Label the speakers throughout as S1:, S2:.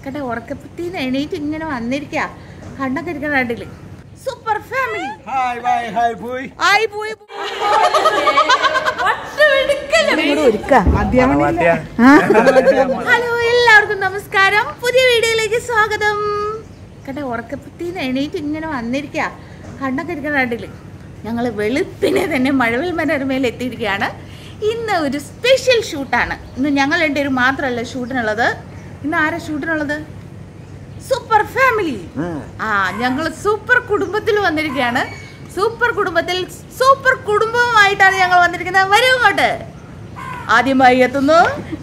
S1: കേട്ടെ ഉറക്കപ്പത്തിന്ന് എണീറ്റ് ഇങ്ങനെ വന്നിരിക്കുക കണ്ണൊക്കെ ഇരിക്കണ കണ്ടില്ലേ super family
S2: hi bye hi പോയി
S1: ആയി പോയി ഹലോ എല്ലാവർക്കും നമസ്കാരം പുതിയ വീഡിയോയിലേക്ക് സ്വാഗതം കേട്ടെ ഉറക്കപ്പത്തിന്ന് എണീറ്റ് ഇങ്ങനെ വന്നിരിക്കുക കണ്ണൊക്കെ ഇരിക്കണ കണ്ടില്ലേ ഞങ്ങൾ വെളുപ്പിനെ തന്നെ മഴവിൽ മനോരമയിൽ എത്തിയിരിക്കുകയാണ് ഇന്ന് ഒരു സ്പെഷ്യൽ ഷൂട്ടാണ് ഇന്ന് ഞങ്ങൾ രണ്ടുപേരും മാത്രമല്ല ഷൂട്ടിനുള്ളത് ഇന്ന് ആരാ ഷൂട്ടിനുള്ളത് സൂപ്പർ ഫാമിലി ആ ഞങ്ങൾ സൂപ്പർ കുടുംബത്തിൽ വന്നിരിക്കുകയാണ് സൂപ്പർ കുടുംബത്തിൽ സൂപ്പർ കുടുംബവുമായിട്ടാണ് ഞങ്ങൾ വന്നിരിക്കുന്നത് വരൂ ഇങ്ങോട്ട് ആദ്യമായി എത്തുന്നു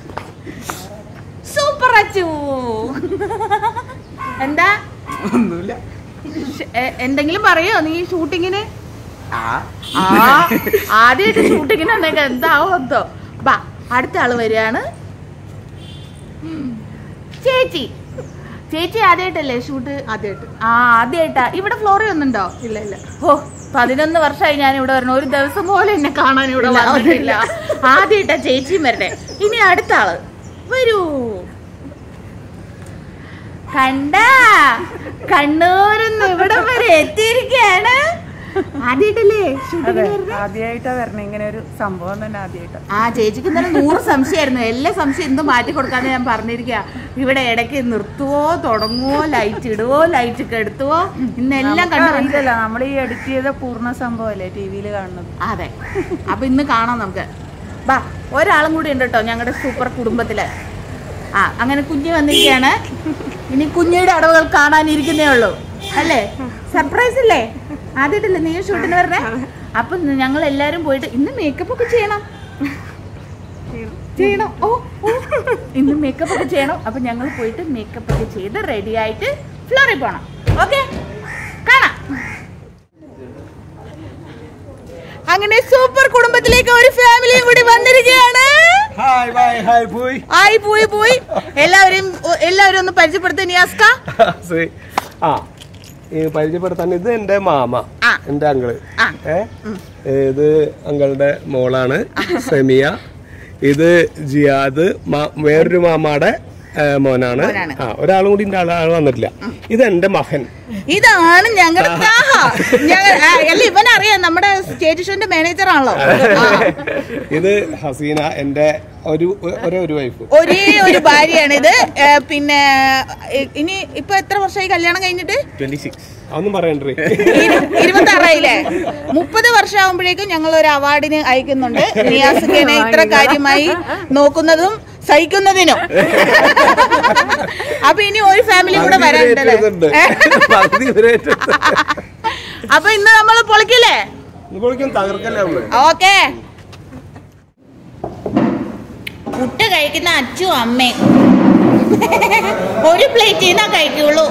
S1: സൂപ്പർ അച്ചു എന്താ
S2: ഒന്നുമില്ല
S1: ഷ്- എ- എന്തെങ്കിലും പറയോ നീ ഷൂട്ടിങ്ങിന്
S2: ആ
S1: ആ ആദ്യമായിട്ട് ഷൂട്ടിങ്ങിന് വന്നേക്ക എന്താവോ എന്തോ ബാ അടുത്ത ആള് വരികയാണ് ഉം. ചേച്ചി ചേച്ചി ആദ്യമായിട്ടല്ലേ ഷൂട്ട് ആദ്യമായിട്ട് ആ ആദ്യമായിട്ടാ ഇവിടെ ഫ്ലോറി ഒന്നുണ്ടോ ഇല്ല ഇല്ല ഓ പതിനൊന്ന് വർഷമായി ഞാൻ ഇവിടെ വരണം ഒരു ദിവസം പോലും എന്നെ കാണാൻ ഇവിടെ വന്നിട്ടില്ല ആദ്യമായിട്ടാ ചേച്ചിയും വരട്ടെ ഇനി അടുത്ത ആള് വരൂ കണ്ട കണ്ണൂരിന്ന് ഇവിടം വരെ എത്തിയിരിക്കുകയാണ് ആദ്യമായിട്ടല്ലേ ഷൂട്ടിങ്ങിന് വരുന്നത്
S3: ആദ്യമായിട്ടാ വരണേ ഇങ്ങനെ ഒരു സംഭവം തന്നെ ആദ്യമായിട്ടാ
S1: ആ ചേച്ചിക്ക് ഇന്നലെ നൂറ് സംശയമായിരുന്നു എല്ലാ സംശയം എന്തും മാറ്റി കൊടുക്കാന്ന് ഞാൻ പറഞ്ഞിരിക്കുക ഇവിടെ ഇടയ്ക്ക് നിർത്തുവോ തുടങ്ങുവോ ലൈറ്റ് ഇടുവോ ലൈറ്റ് കെടുത്തുവോ ഇന്നെല്ലാം കണ്ടു
S3: അറിയില്ല നമ്മൾ ഈ എഡിറ്റ് ചെയ്ത പൂർണ്ണ സംഭവമല്ലേ ടി വിയിൽ കാണുന്നത്
S1: അതെ അപ്പൊ ഇന്ന് കാണാം നമുക്ക് ബാ ഒരാളും കൂടി ഉണ്ട് കേട്ടോ ഞങ്ങളുടെ സൂപ്പർ കുടുംബത്തില് ആ അങ്ങനെ കുഞ്ഞ് വന്നിരിക്കുകയാണ് ഇനി കുഞ്ഞിയുടെ അടവുകൾ കാണാനിരിക്കുന്നേ ഉള്ളൂ അല്ലേ സർപ്രൈസ് അല്ലേ ആദ്യമായിട്ടല്ലേ നീ ഷൂട്ടിന് വരണേ അപ്പൊ ഞങ്ങൾ എല്ലാരും പോയിട്ട് ഇന്ന് മേക്കപ്പ് ഒക്കെ ചെയ്യണം ചെയ്യണം ഓ ഓ ഇന്ന് മേക്കപ്പ് ഒക്കെ ചെയ്യണം അപ്പൊ ഞങ്ങൾ പോയിട്ട് മേക്കപ്പ് ഒക്കെ ചെയ്ത് റെഡി ആയിട്ട് ഫ്ലോറിൽ പോണം ഓക്കെ കാണാം അങ്ങനെ സൂപ്പർ കുടുംബത്തിലേക്ക് ഒരു ഫാമിലിയും കൂടി വന്നിരിക്കുകയാണ്
S2: ഹായ് ബൈ ഹായ് പോയി
S1: ആയി പോയി പോയി എല്ലാവരും എല്ലാവരും ഒന്ന് പരിചയപ്പെടുത്ത നിയാസ്ക
S2: സോറി ആ ഈ പരിചയപ്പെടുത്താൻ ഇത് എന്റെ മാമ
S1: ആ.
S2: എന്റെ അങ്കിള്
S1: ആ.
S2: ഏ ഇത് അങ്കിളുടെ മോളാണ് സെമിയ ഇത് ജിയാദ് മാ- വേറൊരു മാമാടെ ഏ, മോനാണ്
S1: മോനാണ്.
S2: ആ ഒരാളും കൂടി ആൾ ആൾ വന്നിട്ടില്ല ഇത് എന്റെ മകൻ
S1: ഇതാണ് ഞങ്ങളുടെ താഹ ഞങ്ങൾ ആ, അല്ല ഇവനറിയാം നമ്മുടെ സ്റ്റേജ് ഷോന്റെ മാനേജർ ആണല്ലോ ആ.
S2: ഇത് ഹസീന എന്റെ ഒരു ഒരേ ഒരു വൈഫ്
S1: ഒരേ ഒരു ഭാര്യയാണ് ഇത് പിന്നെ ഇ- ഇനി ഇപ്പൊ എത്ര വർഷമായി കല്യാണം കഴിഞ്ഞിട്ട്
S2: ട്വന്റി സിക്സ് അതൊന്നും പറയണ്ടേ
S1: ഇരുപത്തി ആറായില്ലേ മുപ്പത് വർഷം ആകുമ്പോഴേക്കും ഞങ്ങൾ ഒരു അവാർഡിന് അയക്കുന്നുണ്ട് നിയാസുഖനെ ഇത്ര കാര്യമായി നോക്കുന്നതും സഹിക്കുന്നതിനും അപ്പൊ ഇനി ഒരു ഫാമിലി കൂടെ വരാനുണ്ടല്ലേ ഏ?
S2: പകുതി വരെ ഏറ്റെടുത്ത്.
S1: അപ്പൊ ഇന്ന് നമ്മൾ പൊളിക്കില്ലേ
S2: ഇപ്പോഴേക്കും തകർക്കല്ലേ നമ്മള്
S1: ഓക്കെ പുട്ട് കഴിക്കുന്ന അച്ഛനും അമ്മയും ഒരു പ്ലേറ്റ് നിന്നാ കഴിക്കുള്ളൂ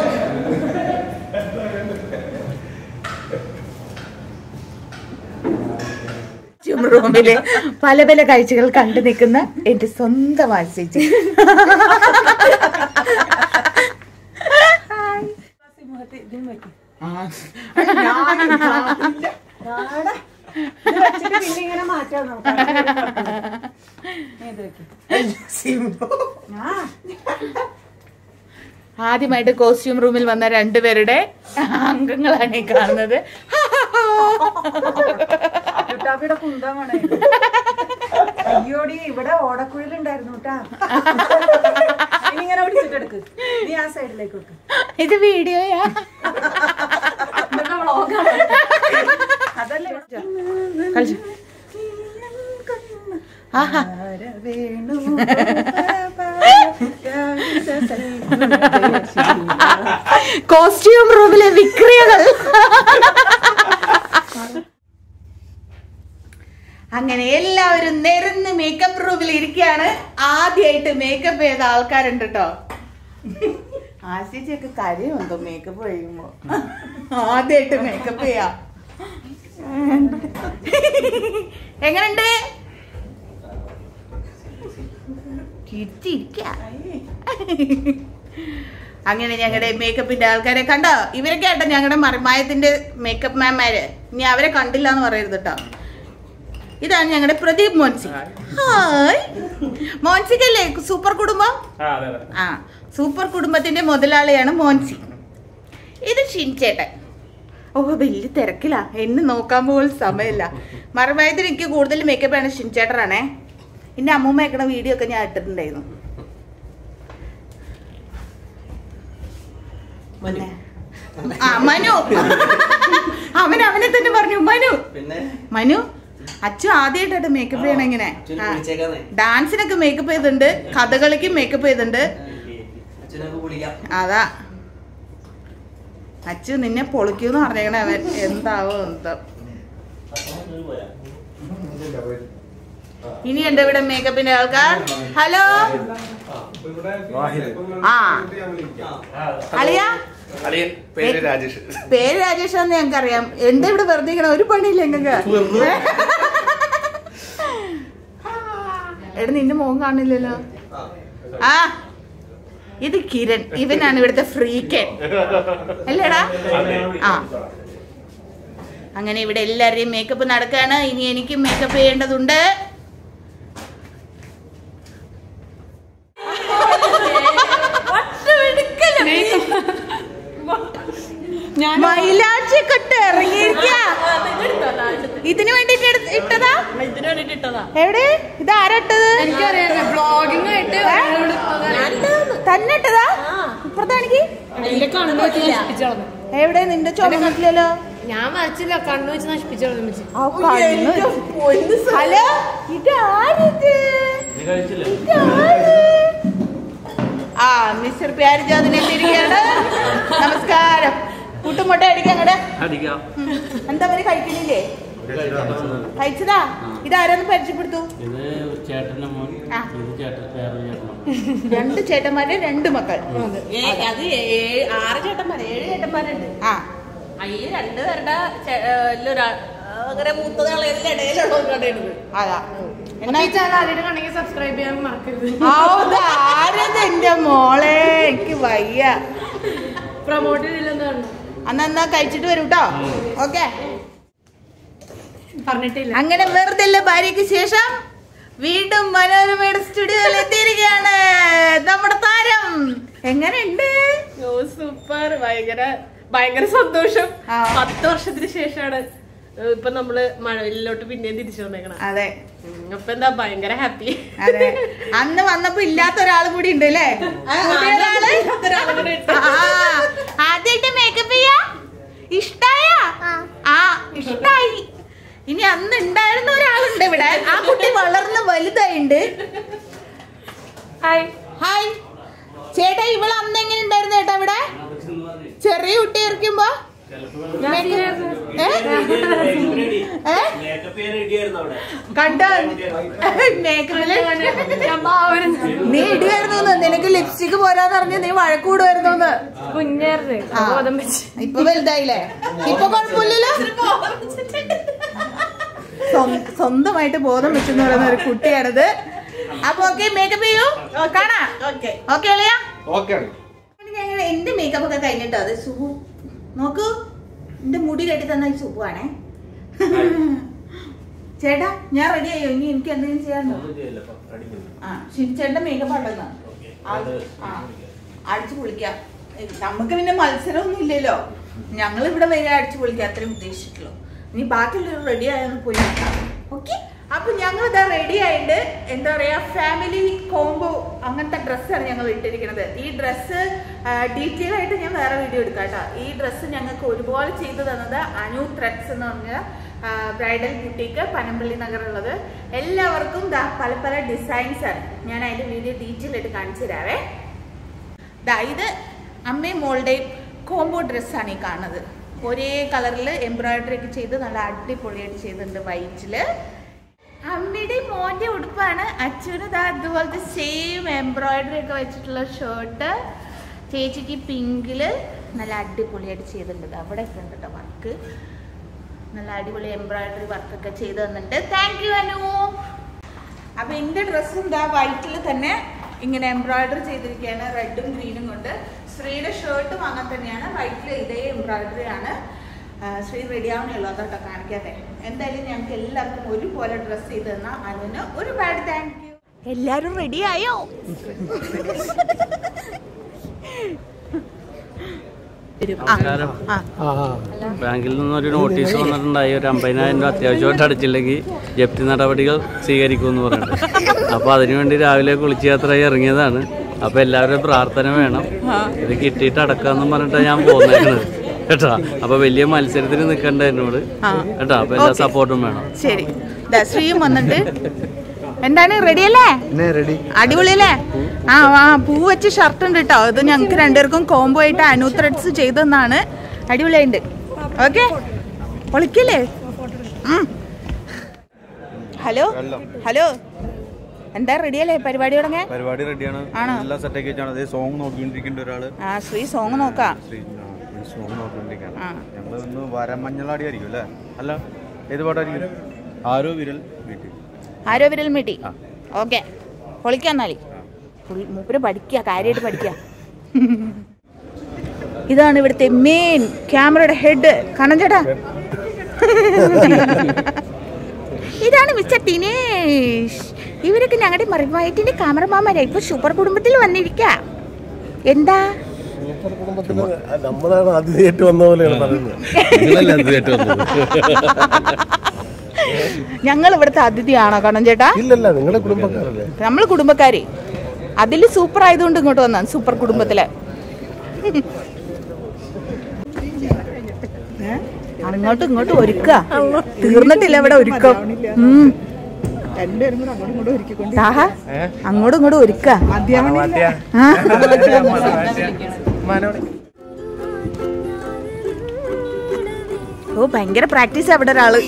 S1: റൂമില് പല പല കാഴ്ചകൾ കണ്ടു നിൽക്കുന്ന എന്റെ സ്വന്തം ആശിച്ച്
S3: പിന്നെ ഇങ്ങനെ മാറ്റാം നമുക്ക് ഇത് വെക്ക്. ആ,
S1: ആദ്യമായിട്ട് കോസ്റ്റ്യൂം റൂമിൽ വന്ന രണ്ടുപേരുടെ അംഗങ്ങളാണ് ഈ കാണുന്നത്
S3: ലുട്ടാപ്പിയുടെ കുന്തമാണ് ഇത്. അയ്യോടി ഇവിടെ ഓടക്കുഴലുണ്ടായിരുന്നു കേട്ടാ ഇനി ഇങ്ങനെ പിടിച്ചിട്ടെടുക്ക് നീ ആ സൈഡിലേക്ക് വെക്ക്
S1: ഇത് വീഡിയോയാ
S3: അതല്ലേ ഇവിടെ
S1: കളിച്ചു ആഹാ
S3: വേണു
S1: കോസ്റ്റ്യൂം റൂമിലെ വിക്രിയകൾ അങ്ങനെ എല്ലാവരും നിരന്ന് മേക്കപ്പ് റൂമിൽ ഇരിക്കുകയാണ് ആദ്യമായിട്ട് മേക്കപ്പ് ചെയ്ത ആൾക്കാരുണ്ട് കേട്ടോ ആശിച്ചൊക്കെ കരയുണ്ടോ മേക്കപ്പ് കഴിയുമ്പോ ആദ്യമായിട്ട് മേക്കപ്പ് ചെയ്യാ എങ്ങനുണ്ട് കിറ്റിരിക്ക അങ്ങനെ ഞങ്ങളുടെ മേക്കപ്പിന്റെ ആൾക്കാരെ കണ്ടോ ഇവരൊക്കെ ആട്ടോ ഞങ്ങളുടെ മറിമായത്തിന്റെ മേക്കപ്പ് മാമാര് ഇനി അവരെ കണ്ടില്ല എന്ന് പറയരുത് കേട്ടോ ഇതാണ് ഞങ്ങളുടെ പ്രദീപ് മോൻസി ഹായ് മോൻസിക്കല്ലേ സൂപ്പർ കുടുംബം
S2: ആ, അതെ, അതെ.
S1: ആ സൂപ്പർ കുടുംബത്തിന്റെ മുതലാളിയാണ് മോൻസി ഇത് ഷിൻചേട്ടൻ ഓ വലിയ തിരക്കിലാ എന്നെ നോക്കാൻ പോലും സമയമില്ല മറുപയത്തിൽ എനിക്ക് കൂടുതൽ മേക്കപ്പ് ആണ് ഷിൻചേട്ടനാണേ എന്റെ അമ്മൂമ്മ വെക്കണ വീഡിയോ ഒക്കെ ഞാൻ ഇട്ടിട്ടുണ്ടായിരുന്നു ആ മനു അവൻ അവനെ തന്നെ പറഞ്ഞു മനു
S4: പിന്നെ
S1: മനു അച്ഛൻ ആദ്യമായിട്ടായിട്ട് മേക്കപ്പ് ചെയ്യണം ഇങ്ങനെ
S4: അച്ഛനെ
S1: ആ.
S4: വിളിച്ചേക്കാന്നേ.
S1: ഡാൻസിനൊക്കെ മേക്കപ്പ് ചെയ്തിട്ടുണ്ട് കഥകളിക്കും മേക്കപ്പ് ചെയ്തിട്ടുണ്ട്
S4: അച്ഛനൊക്കെ വിളിക്കാം
S1: അതാ അച്ചു നിന്നെ പൊളിക്കൂന്ന് പറഞ്ഞേക്കണേ അവൻ എന്താവോ എന്തോ ഇനി എന്റെ ഇവിടെ മേക്കപ്പിന്റെ ആൾക്കാർ ഹലോ ആ അളിയ
S2: അളിയൻ പേര് രാജേഷ്
S1: പേര് രാജേഷ് എന്ന് ഞങ്ങൾക്ക് അറിയാം എന്താ ഇവിടെ വെറുതെ ഇരിക്കണ ഒരു പണിയില്ല ഞങ്ങൾക്ക് എടാ നിന്റെ മുഖം കാണില്ലല്ലോ ആ ഇത് കിരൺ ഇവനാണ് ഇവിടുത്തെ ഫ്രീക്കൻ അല്ലേടാ ആ അങ്ങനെ ഇവിടെ എല്ലാവരുടെയും മേക്കപ്പ് നടക്കാണ് ഇനി എനിക്ക് മേക്കപ്പ് ചെയ്യേണ്ടതുണ്ട് മൈലാച്ചി കട്ട് ഇറങ്ങിയിരിക്ക ഇതിന് വേണ്ടിട്ട് എടുത്ത് ഇട്ടതാ
S5: ഇതിന് വേണ്ടിട്ട് ഇട്ടതാ
S1: എവിടെ ഇത് ആരാ ഇട്ടത്
S5: എനിക്കറിയാം വ്ളോഗിങ് ആയിട്ട്
S1: തന്നെ ഇട്ടതാ ഇപ്പുറത്താണെങ്കിൽ
S5: അതിലെ കണ്ണു വെച്ച് നശിപ്പിച്ചു കളഞ്ഞു
S1: എവിടെ നിന്റെ ചുമന്നിട്ടില്ലല്ലോ
S5: ഞാൻ വരച്ചില്ല കണ്ണു വെച്ച് നശിപ്പിച്ചു കളഞ്ഞു ഉമ്മച്ചി.
S1: ആ കണ്ണ് വെച്ച്. ഹലോ ഇതാരിത് ഇതാര്? ആ മിസ്റ്റർ പ്യാരിജാതിനെ തിരികെയാണ് നമസ്കാരം കൂട്ടുമുട്ട അടിക്കാൻ അങ്ങടെ
S4: അടിക്കാം
S1: എന്താ അവര് കഴിക്കണില്ലേ കഴിച്ചതാ ഇതാരെന്ന് പരിചയപ്പെടുത്തു
S6: ഇത് ചേട്ടന്റെ മോൻ
S1: ആ.
S6: ഇത് ചേട്ടൻ വേറൊരു ചേട്ടനാണ്
S1: രണ്ട് ചേട്ടന്മാര് രണ്ട് മക്കൾ
S5: അത് ഏഴ് ആറ് ചേട്ടന്മാർ ഏഴ് ചേട്ടന്മാരുണ്ട്
S1: ആ
S5: അതിൽ രണ്ട് പേരുടെ ചേ- ഏ, എല്ലാം അങ്ങനെ മൂത്തകളെല്ലാം ഇടയിലുള്ള കടയുണ്ട്
S1: അതാ എന്നാ
S5: ആദ്യമായിട്ട് കണ്ടെങ്കിൽ സബ്സ്ക്രൈബ് ചെയ്യാൻ മറക്കരുത്
S1: ആ, ഇതാരത് എന്റെ മോളെ എനിക്ക് വയ്യ
S5: പ്രൊമോട്ട് ചെയ്തില്ലെന്ന് പറഞ്ഞു
S1: അന്ന് എന്നാ കഴിച്ചിട്ട് വരൂ കേട്ടോ ഓക്കെ
S5: പറഞ്ഞിട്ടില്ല
S1: അങ്ങനെ വെറുതെ ഭാര്യയ്ക്ക് ശേഷം വീണ്ടും മനോരമയുടെ സ്റ്റുഡിയോയിൽ എത്തിയിരിക്കുകയാണ് നമ്മുടെ താരം എങ്ങനെയുണ്ട്
S5: ഓ സൂപ്പർ ഭയങ്കര ഭയങ്കര സന്തോഷം
S1: ആ.
S5: പത്ത് വർഷത്തിന് ശേഷമാണ് ഇപ്പൊ നമ്മള് മഴവിലോട്ട് പിന്നെയും തിരിച്ചു വന്നേക്കണം
S1: അതെ
S5: അപ്പൊ എന്താ ഭയങ്കര ഹാപ്പി
S1: അതെ അന്ന് വന്നപ്പോ ഇല്ലാത്ത ഒരാൾ കൂടി ഉണ്ട് അല്ലേ പുതിയൊരാള്? ആ, ആദ്യായിട്ട് മേക്കപ്പ് ചെയ്യാ ഇഷ്ടായ ആ ഇഷ്ടായി ഇനി അന്ന് ഉണ്ടായിരുന്ന ഒരാളുണ്ട് ഇവിടെ ആ കുട്ടി വളർന്ന് വലുതായിണ്ട്
S5: ഹായ്
S1: ഹായ് ചേട്ടാ ഇവള് അന്ന് എങ്ങനെ ഉണ്ടായിരുന്നു ചേട്ടാ ഇവിടെ ചെറിയ കുട്ടി ഇരിക്കുമ്പോ ഏ? ഏ? കണ്ടോ മേക്കപ്പില് നീ ഇടുമായിരുന്നു നിനക്ക് ലിപ്സ്റ്റിക് പോരാന്ന് പറഞ്ഞ് നീ വഴക്കൂടുമായിരുന്നു
S5: കുഞ്ഞായിരുന്നു
S1: ആ.
S5: ബോധം വെച്ച്
S1: ഇപ്പൊ വലുതായില്ലേ ഇപ്പൊ കുഴപ്പമില്ലല്ലോ സ്വ- സ്വന്തമായിട്ട് ബോധം വെച്ചെന്ന് പറയുന്ന ഒരു കുട്ടിയാണിത് അപ്പൊ ഓക്കെ മേക്കപ്പ് ചെയ്യൂ കാണാ
S5: ഓക്കെ
S1: ഓക്കെ അല്ലയാ
S2: ഓക്കെ
S1: ഞങ്ങൾ എന്റെ മേക്കപ്പ് ഒക്കെ കഴിഞ്ഞിട്ടോ അത് സുബു നോക്കൂ എന്റെ മുടി കെട്ടി തന്ന ഈ സുബുവാണേ ചേട്ടാ ഞാൻ റെഡി ആയോ ഇനി എനിക്ക് എന്തെങ്കിലും ചെയ്യാനുണ്ടോ ആ ശിവചേട്ടന്റെ മേക്കപ്പ് ഉണ്ടെന്ന് ആ അടിച്ചു പൊളിക്കാം ഏ, നമുക്ക് പിന്നെ മത്സരമൊന്നും ഇല്ലല്ലോ ഞങ്ങൾ ഇവിടെ വരെ അടിച്ചു പൊളിക്കാം അത്രയും ഉദ്ദേശിച്ചിട്ടുള്ളൂ ഇനി ബാക്കിയുള്ളവർ റെഡി ആയെന്ന് പോയി ഓക്കെ അപ്പൊ ഞങ്ങൾ ഇതാ റെഡി ആയിട്ട് എന്താ പറയാ ഫാമിലി കോംബോ അങ്ങനത്തെ ഡ്രസ്സാണ് ഞങ്ങൾ ഇട്ടിരിക്കുന്നത് ഈ ഡ്രസ്സ് ഡീറ്റെയിൽ ആയിട്ട് ഞാൻ വേറെ വീഡിയോ എടുക്കാം കേട്ടോ ഈ ഡ്രസ്സ് ഞങ്ങൾക്ക് ഒരുപോലെ ചെയ്തു തന്നത് അനു ത്രെഡ്സ് എന്ന് പറഞ്ഞ ബ്രൈഡൽ ബുട്ടീക്ക് പനമ്പള്ളി നഗറുള്ളത് എല്ലാവർക്കും ദാ പല പല ഡിസൈൻസ് ആണ് ഞാൻ അതിന്റെ വീഡിയോ ഡീറ്റെയിൽ ആയിട്ട് കാണിച്ചു തരാവേ ദാ ഇത് അമ്മയും മോളുടെയും കോംബോ ഡ്രസ്സാണ് ഈ കാണുന്നത് ഒരേ കളറിൽ എംബ്രോയിഡറി ഒക്കെ ചെയ്ത് നല്ല അടിപൊളിയായിട്ട് ചെയ്തിട്ടുണ്ട് വൈറ്റില് അമ്മയുടെ മോന്റെ ഉടുപ്പാണ് അച്ഛന് ദാ ഇതുപോലത്തെ സെയിം എംബ്രോയിഡറി ഒക്കെ വെച്ചിട്ടുള്ള ഷർട്ട് ചേച്ചിക്ക് പിങ്കില് നല്ല അടിപൊളിയായിട്ട് ചെയ്തിട്ടുണ്ട് ദാ അവിടെ ഒക്കെ ഉണ്ട് കേട്ടോ വർക്ക് നല്ല അടിപൊളി എംബ്രോയിഡറി വർക്കൊക്കെ ചെയ്ത് തന്നിട്ടുണ്ട് താങ്ക് യു അനു അപ്പൊ എന്റെ ഡ്രസ്സും ഇതാ വൈറ്റിൽ തന്നെ ഇങ്ങനെ എംബ്രോയിഡറി ചെയ്തിരിക്കുകയാണ് റെഡും ഗ്രീനും കൊണ്ട് ശ്രീയുടെ ഷർട്ടും അങ്ങനെ തന്നെയാണ് വൈറ്റിൽ ഇതേ എംബ്രോയിഡറി ആണ് ആ, ശ്രീ റെഡി ആവുന്നുള്ളൂ അതോട്ടോ കാണിക്കാതെ എന്തായാലും ഞങ്ങൾക്ക് എല്ലാവർക്കും ഒരുപോലെ ഡ്രസ്സ് ചെയ്ത് തന്ന അനുവിന് ഒരുപാട് താങ്ക് യു എല്ലാരും റെഡി ആയോ
S6: നമസ്കാരം
S1: ആ
S2: ആ ആ
S6: ബാങ്കിൽ നിന്നൊരു നോട്ടീസ് വന്നിട്ടുണ്ടായി ഒരു അമ്പതിനായിരം രൂപ അത്യാവശ്യമായിട്ട് അടച്ചില്ലെങ്കിൽ ജപ്തി നടപടികൾ സ്വീകരിക്കുമെന്ന് പറഞ്ഞിട്ട് അപ്പോൾ അതിനുവേണ്ടി രാവിലെ കുളിച്ച് യാത്രയായി ഇറങ്ങിയതാണ് അപ്പോൾ എല്ലാവരും പ്രാർത്ഥന വേണം ഇത് കിട്ടിയിട്ട് അടക്കാമെന്നും പറഞ്ഞിട്ടാണ് ഞാൻ പോകുന്നത് കേട്ടോ അപ്പോൾ വലിയ മത്സരത്തിന് നിൽക്കണ്ട എന്നോട് കേട്ടോ അപ്പോൾ എല്ലാ സപ്പോർട്ടും വേണം
S1: ശരി ദാ ശ്രീയും വന്നിട്ട് എന്താണ് റെഡി അല്ലേ അടിപൊളിയല്ലേ ആ ആ പൂ വെച്ച് ഷർട്ട് ഉണ്ട് കേട്ടോ ഇത് ഞങ്ങൾക്ക് രണ്ടുപേർക്കും കോംബോ ആയിട്ട് അനു ത്രെഡ്സ് ചെയ്തെന്നാണ് അടിപൊളിയുണ്ട് ഓക്കെ പൊളിക്കല്ലേ ഉം. ഹലോ ഹലോ എന്താ റെഡി അല്ലേ പരിപാടി തുടങ്ങാൻ
S7: പരിപാടി റെഡിയാണ്
S1: ആണോ?
S7: എല്ലാം സെറ്റാക്കി വെച്ചാണ് അതേ സോങ് നോക്കിക്കൊണ്ടിരിക്കേണ്ട ഒരാള്
S1: ആ ശ്രീ സോങ് നോക്കാം
S7: സോങ് നോക്കിക്കൊണ്ടിരിക്കുകയാണ്
S1: ആ.
S7: ഞങ്ങൾ ഇന്ന് വരമഞ്ഞളാടി ആയിരിക്കും അല്ലേ അല്ല ഏത് പാട്ടായിരിക്കും ആരോ വിരൽ വീട്ടിൽ
S1: ആരോ വിരൽ മീട്ടി ഓക്കെ പൊളിക്കാൻ എന്നാലി മൂപ്പര് പഠിക്കുക കാര്യമായിട്ട് പഠിക്കുക ഇതാണ് ഇവിടുത്തെ മെയിൻ ക്യാമറയുടെ ഹെഡ് കണഞ്ചേട്ടാ ഇതാണ് മിസ്റ്റർ ദിനേഷ് ഇവരൊക്കെ ഞങ്ങളുടെ മറിമായിട്ടിന്റെ ക്യാമറമാന്മാരാ ഇപ്പൊ സൂപ്പർ കുടുംബത്തിൽ വന്നിരിക്ക എന്താ
S2: നമ്മളാണ് ആദ്യമായിട്ട് വന്ന പോലെയാണ് പറയുന്നത് നിങ്ങളല്ലേ ആദ്യമായിട്ട് വന്നത്
S1: ഞങ്ങൾ ഇവിടുത്തെ അതിഥിയാണോ കണഞ്ചേട്ടാ
S2: ഇല്ലല്ല നിങ്ങളുടെ കുടുംബക്കാരല്ലേ
S1: നമ്മൾ കുടുംബക്കാര് അതിൽ സൂപ്പർ ആയതുകൊണ്ട് ഇങ്ങോട്ട് വന്ന സൂപ്പർ കുടുംബത്തില് ഏ? അങ്ങോട്ടും ഇങ്ങോട്ടും ഒരുക്ക തീർന്നിട്ടില്ല ഇവിടെ ഒരുക്കം ഉം. താഹ, അങ്ങോട്ടും ഇങ്ങോട്ടും ഒരുക്ക ആ. ഓ ഭയങ്കര പ്രാക്ടീസ് അവിടെ ഒരാള്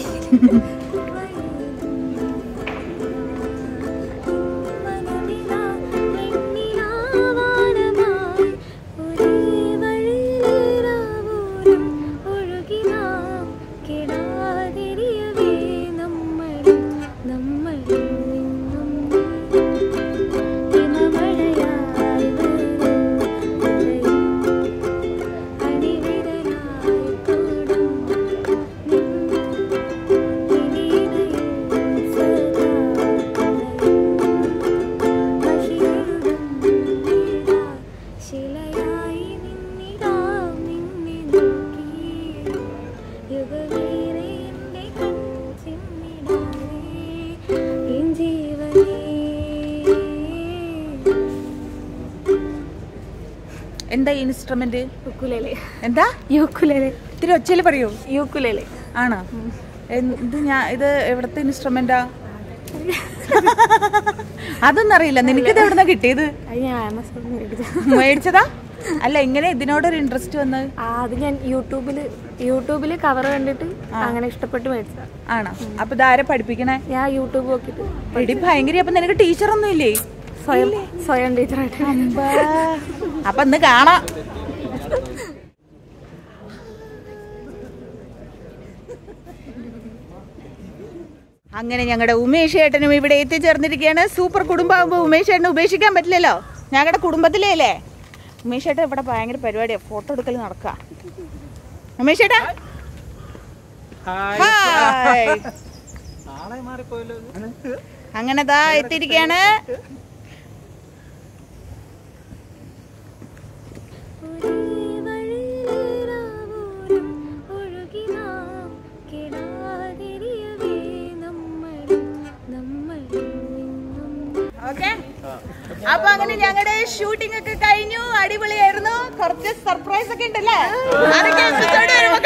S8: ശിലയായി നിന്നിടാം നിന്നെ നോക്കി യുഗമേറെ എൻ്റെ കൺചിമ്മിടാതെ എൻ ജീവനേ
S1: എന്താ ഇൻസ്ട്രുമെന്റ്
S8: യുക്കുലേലെ
S1: എന്താ
S8: യുക്കുലേലെ
S1: ഇത്തിരി ഒച്ചയിൽ പറയൂ
S8: യുക്കുലേലെ
S1: ആണോ ഇത് ഞാൻ ഇത് എവിടത്തെ ഇൻസ്ട്രുമെന്റാ അതൊന്നും അറിയില്ല നിനക്കിത് എവിടുന്ന കിട്ടിയത്
S8: അത് ഞാൻ ആമസോണിൽ മേടിച്ച
S1: മേടിച്ചതാ അല്ല ഇങ്ങനെ ഇതിനോടൊരു ഇൻട്രസ്റ്റ് വന്നത്
S8: ആ അത് ഞാൻ യൂട്യൂബിൽ യൂട്യൂബിൽ കവർ കണ്ടിട്ട് അങ്ങനെ ഇഷ്ടപ്പെട്ട് മേടിച്ചതാ
S1: ആണോ അപ്പൊ ഇതാരെ പഠിപ്പിക്കണേ
S8: ഞാൻ യൂട്യൂബ് നോക്കിയിട്ട്
S1: എടി ഭയങ്കര അപ്പൊ നിനക്ക് ടീച്ചറൊന്നും ഇല്ലേ
S8: സ്വയം സ്വയം ടീച്ചറായിട്ട്
S1: അമ്പാ. അപ്പൊ ഇന്ന് കാണാം അങ്ങനെ ഞങ്ങളുടെ ഉമേഷ് ഏട്ടനും ഇവിടെ എത്തിച്ചേർന്നിരിക്കുകയാണ് സൂപ്പർ കുടുംബമാകുമ്പോ ഉമേഷ് ഏട്ടനെ ഉപേക്ഷിക്കാൻ പറ്റില്ലല്ലോ ഞങ്ങളുടെ കുടുംബത്തിലേ അല്ലേ ഉമേഷ് ഏട്ടൻ ഇവിടെ ഭയങ്കര പരിപാടിയാ ഫോട്ടോ എടുക്കൽ നടക്കുക ഉമേഷ് ഏട്ടാ ഹായ് അങ്ങനെ ദാ എത്തിയിരിക്കുകയാണ് ഓക്കെ അപ്പൊ അങ്ങനെ ഞങ്ങളുടെ ഷൂട്ടിംഗ് ഒക്കെ കഴിഞ്ഞു അടിപൊളിയായിരുന്നു കുറച്ച് സർപ്രൈസ് ഒക്കെ ഉണ്ടല്ലേ അതൊക്കെ episode വരുമ്പോ